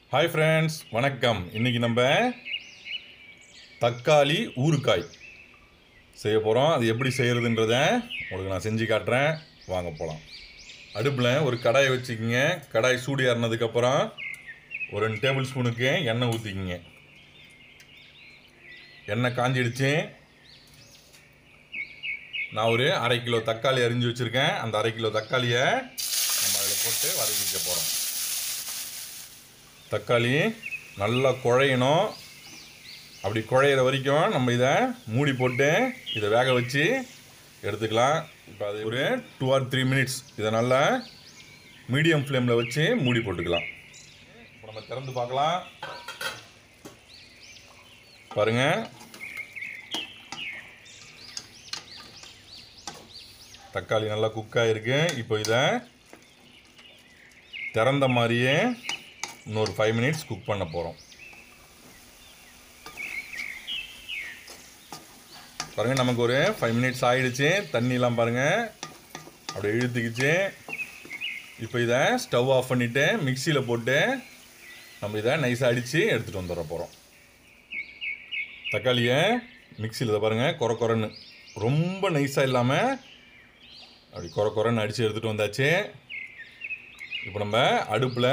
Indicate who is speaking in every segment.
Speaker 1: hi friends வணக்கம் இன்றைக்கி நம்ம தக்காளி ஊறுகாய் செய்ய போகிறோம் அது எப்படி செய்கிறதுன்றத உங்களுக்கு நான் செஞ்சு காட்டுறேன் வாங்க போகலாம் அடுப்பில் ஒரு கடாயை வச்சுக்கிங்க கடாய் சூடு ஏறினதுக்கப்புறம் ஒரு ரெண்டு டேபிள் ஸ்பூனுக்கு எண்ணெய் ஊற்றிக்கிங்க எண்ணெய் காஞ்சிடுச்சு நான் ஒரு அரை கிலோ தக்காளி அரிஞ்சு வச்சுருக்கேன் அந்த அரை கிலோ தக்காளியை நம்ம அதில் போட்டு வதக்கிக்க போகிறோம் தக்காளி நல்லா குழையணும் அப்படி குழையிற வரைக்கும் நம்ம இதை மூடி போட்டு இதை வேக வச்சு எடுத்துக்கலாம் இப்போ அது ஒரு டூ ஆர் த்ரீ மினிட்ஸ் இதை நல்லா மீடியம் ஃப்ளேமில் வச்சு மூடி போட்டுக்கலாம் இப்போ நம்ம திறந்து பார்க்கலாம் பாருங்கள் தக்காளி நல்லா குக் ஆகிருக்கு இப்போ இதை திறந்த மாதிரியே இன்னொரு ஃபைவ் மினிட்ஸ் குக் பண்ண போகிறோம் பாருங்கள் நமக்கு ஒரு ஃபைவ் மினிட்ஸ் ஆயிடுச்சு தண்ணிலாம் பாருங்கள் அப்படியே இழுத்துக்கிச்சு இப்போ இதை ஸ்டவ் ஆஃப் பண்ணிவிட்டு மிக்சியில் போட்டு நம்ம இதை நைஸாக அடித்து எடுத்துகிட்டு வந்துட போகிறோம் தக்காளியை மிக்சியில் இதை பாருங்கள் குறை குறைன்னு ரொம்ப நைஸாக இல்லாமல் அப்படி குறை குறைன்னு அடித்து எடுத்துகிட்டு வந்தாச்சு இப்போ நம்ம அடுப்பில்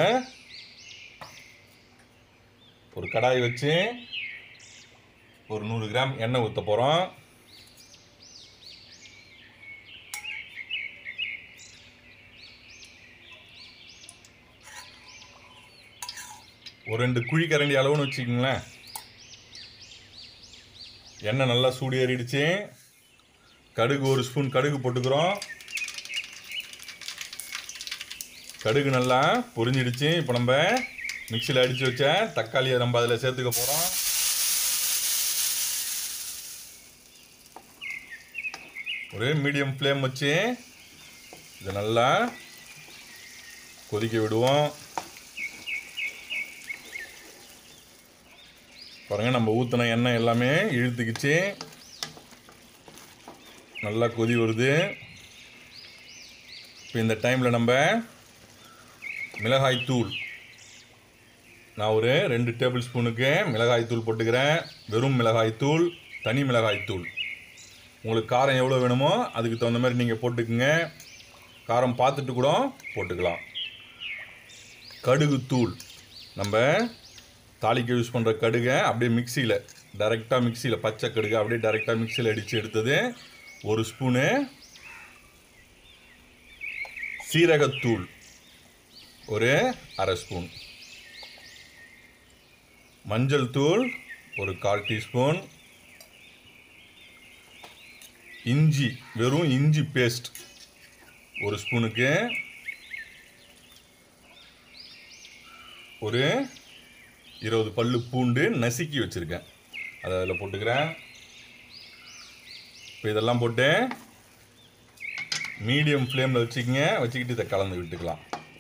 Speaker 1: ஒரு கடாய் வச்சு ஒரு நூறு கிராம் எண்ணெய் ஊற்ற போகிறோம் ஒரு ரெண்டு குழி கரண்டி அளவுன்னு வச்சுக்கோங்களேன் எண்ணெய் நல்லா சூடு ஏறிடுச்சு கடுகு ஒரு ஸ்பூன் கடுகு போட்டுக்கிறோம் கடுகு நல்லா பொரிஞ்சிடுச்சு இப்போ நம்ம மிக்சியில் அடித்து வச்ச தக்காளியை நம்ம அதில் சேர்த்துக்க போகிறோம் ஒரு மீடியம் ஃப்ளேம் வச்சு இதை நல்லா கொதிக்க விடுவோம் பாருங்கள் நம்ம ஊற்றின எண்ணெய் எல்லாமே இழுத்துக்கிச்சு நல்லா கொதி வருது இப்போ இந்த டைமில் நம்ம மிளகாய் தூள் நான் ஒரு ரெண்டு டேபிள் ஸ்பூனுக்கு மிளகாய் தூள் போட்டுக்கிறேன் வெறும் மிளகாய் தூள் தனி மிளகாய் தூள் உங்களுக்கு காரம் எவ்வளோ வேணுமோ அதுக்கு தகுந்த மாதிரி நீங்கள் போட்டுக்குங்க காரம் பார்த்துட்டு கூட போட்டுக்கலாம் கடுகு தூள் நம்ம தாளிக்க யூஸ் பண்ணுற கடுகை அப்படியே மிக்சியில் டைரெக்டாக மிக்சியில் பச்சை கடுகை அப்படியே டைரெக்டாக மிக்சியில் அடித்து எடுத்தது ஒரு ஸ்பூனு சீரகத்தூள் ஒரு அரை ஸ்பூன் மஞ்சள் தூள் ஒரு கால் டீஸ்பூன் இஞ்சி வெறும் இஞ்சி பேஸ்ட் ஒரு ஸ்பூனுக்கு ஒரு இருபது பல்லு பூண்டு நசுக்கி வச்சுருக்கேன் அதை அதில் போட்டுக்கிறேன் இப்போ இதெல்லாம் போட்டு மீடியம் ஃப்ளேமில் வச்சுக்கங்க வச்சுக்கிட்டு இதை கலந்து விட்டுக்கலாம்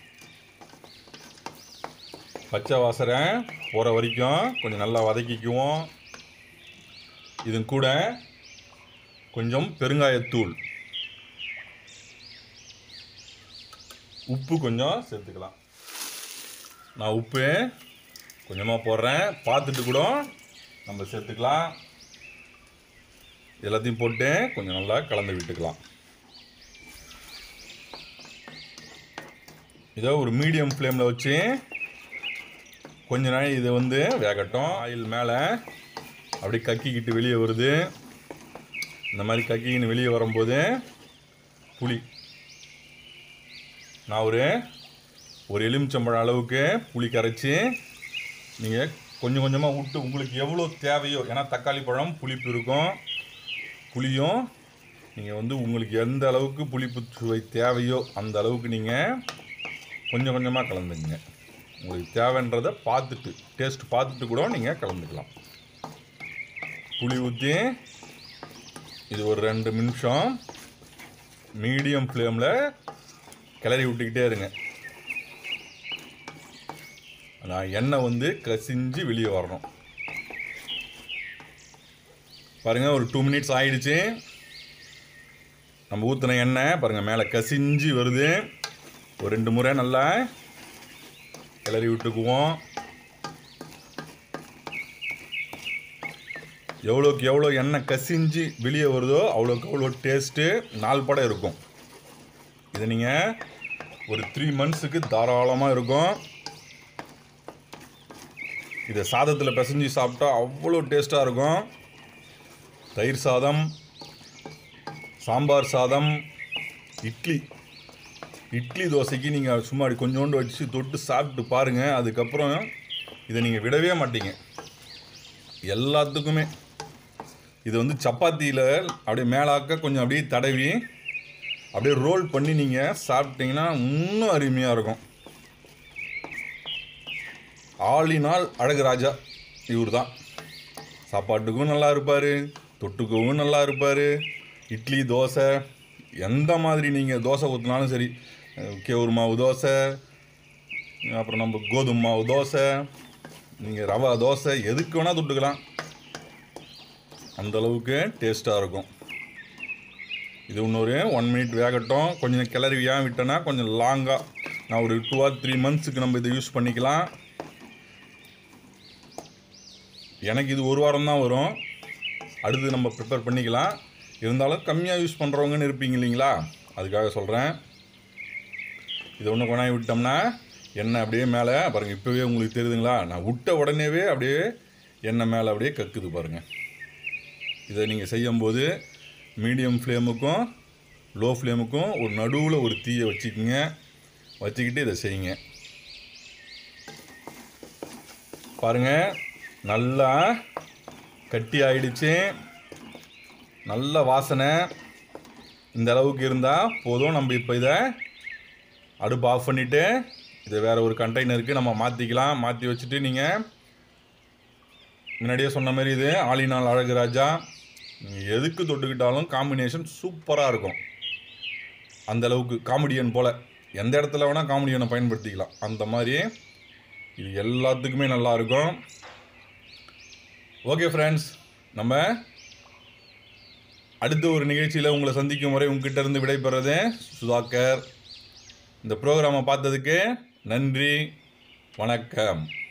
Speaker 1: பச்சை வாசனை போகிற வரைக்கும் கொஞ்சம் நல்லா வதக்கிக்குவோம் இது கூட கொஞ்சம் பெருங்காயத்தூள் உப்பு கொஞ்சம் சேர்த்துக்கலாம் நான் உப்பு கொஞ்சமாக போடுறேன் பார்த்துட்டு கூட நம்ம சேர்த்துக்கலாம் எல்லாத்தையும் போட்டு கொஞ்சம் நல்லா கலந்து விட்டுக்கலாம் இதை ஒரு மீடியம் ஃப்ளேமில் வச்சு கொஞ்ச நாள் இது வந்து வேகட்டும் ஆயில் மேலே அப்படி கக்கிக்கிட்டு வெளியே வருது இந்த மாதிரி கக்கிக்கின்னு வெளியே வரும்போது புளி நான் ஒரு ஒரு எலுமிச்சம்பழம் அளவுக்கு புளி கரைச்சி நீங்கள் கொஞ்சம் கொஞ்சமாக விட்டு உங்களுக்கு எவ்வளோ தேவையோ ஏன்னா தக்காளி பழம் புளிப்பு இருக்கும் புளியும் நீங்கள் வந்து உங்களுக்கு எந்த அளவுக்கு புளிப்பு சுவை தேவையோ அந்த அளவுக்கு நீங்கள் கொஞ்சம் கொஞ்சமாக கலந்துங்க உங்களுக்கு தேவைன்றதை பார்த்துட்டு டேஸ்ட் பார்த்துட்டு கூட நீங்கள் கலந்துக்கலாம் புளி ஊற்றி இது ஒரு ரெண்டு நிமிஷம் மீடியம் ஃப்ளேமில் கிளறி விட்டுக்கிட்டே இருங்க நான் எண்ணெய் வந்து கசிஞ்சு வெளியே வரணும் பாருங்கள் ஒரு டூ மினிட்ஸ் ஆயிடுச்சு நம்ம ஊற்றின எண்ணெய் பாருங்கள் மேலே கசிஞ்சு வருது ஒரு ரெண்டு முறை நல்லா கிளறி விட்டுக்குவோம் எவ்வளோக்கு எவ்வளோ எண்ணெய் கசிஞ்சு வெளியே வருதோ அவ்வளோக்கு அவ்வளோ டேஸ்ட்டு நாள் படம் இருக்கும் இதை நீங்கள் ஒரு த்ரீ மந்த்ஸுக்கு தாராளமாக இருக்கும் இதை சாதத்தில் பிசைஞ்சு சாப்பிட்டா அவ்வளோ டேஸ்ட்டாக இருக்கும் தயிர் சாதம் சாம்பார் சாதம் இட்லி இட்லி தோசைக்கு நீங்கள் சும்மா அப்படி கொஞ்சோண்டு வச்சு தொட்டு சாப்பிட்டு பாருங்கள் அதுக்கப்புறம் இதை நீங்கள் விடவே மாட்டீங்க எல்லாத்துக்குமே இது வந்து சப்பாத்தியில் அப்படியே மேலாக்க கொஞ்சம் அப்படியே தடவி அப்படியே ரோல் பண்ணி நீங்கள் சாப்பிட்டீங்கன்னா இன்னும் அருமையாக இருக்கும் ஆளினால் அழகு ராஜா இவர் தான் சாப்பாட்டுக்கும் நல்லா இருப்பார் தொட்டுக்கவும் நல்லா இருப்பார் இட்லி தோசை எந்த மாதிரி நீங்கள் தோசை ஊற்றினாலும் சரி அஹ் கேவுரு மாவு தோசை அப்புறம் நம்ம கோதுமை மாவு தோசை நீங்கள் ரவா தோசை எதுக்கு வேணால் தொட்டுக்கலாம் அந்த அளவுக்கு டேஸ்ட்டாக இருக்கும் இது இன்னொரு ஒன் மினிட் வேகட்டும் கொஞ்சம் கிளறி ஏன் விட்டேன்னா கொஞ்சம் லாங்காக நான் ஒரு டூ ஆர் த்ரீ மந்த்ஸுக்கு நம்ம இதை யூஸ் பண்ணிக்கலாம் எனக்கு இது ஒரு வாரம் தான் வரும் அடுத்து நம்ம ப்ரிப்பேர் பண்ணிக்கலாம் இருந்தாலும் கம்மியாக யூஸ் பண்ணுறவங்கன்னு இருப்பீங்க இல்லைங்களா அதுக்காக சொல்கிறேன் இதை ஒன்று கொண்டாடி விட்டோம்னா எண்ணெய் அப்படியே மேலே பாருங்கள் இப்போவே உங்களுக்கு தெரியுதுங்களா நான் விட்ட உடனேவே அப்படியே எண்ணெய் மேலே அப்படியே கக்குது பாருங்கள் இதை நீங்கள் செய்யும்போது மீடியம் ஃப்ளேமுக்கும் லோ ஃப்ளேமுக்கும் ஒரு நடுவில் ஒரு தீயை வச்சுக்கோங்க வச்சுக்கிட்டு இதை செய்யுங்க பாருங்கள் நல்லா கட்டி ஆயிடுச்சு நல்ல வாசனை இந்த அளவுக்கு இருந்தால் போதும் நம்ம இப்போ இதை அடுப்பு ஆஃப் பண்ணிவிட்டு இதை வேறு ஒரு கண்டெய்னருக்கு நம்ம மாற்றிக்கலாம் மாற்றி வச்சுட்டு நீங்கள் முன்னாடியே சொன்ன மாதிரி இது ஆலினால் அழகு ராஜா நீங்கள் எதுக்கு தொட்டுக்கிட்டாலும் காம்பினேஷன் சூப்பராக இருக்கும் அந்த அளவுக்கு காமெடியன் போல் எந்த இடத்துல வேணால் காமெடியனை பயன்படுத்திக்கலாம் அந்த மாதிரி இது எல்லாத்துக்குமே நல்லா இருக்கும் ஓகே ஃப்ரெண்ட்ஸ் நம்ம அடுத்த ஒரு நிகழ்ச்சியில் உங்களை சந்திக்கும் வரை உங்ககிட்ட இருந்து விடைபெறது சுதாகர் இந்த ப்ரோக்ராமை பார்த்ததுக்கு நன்றி வணக்கம்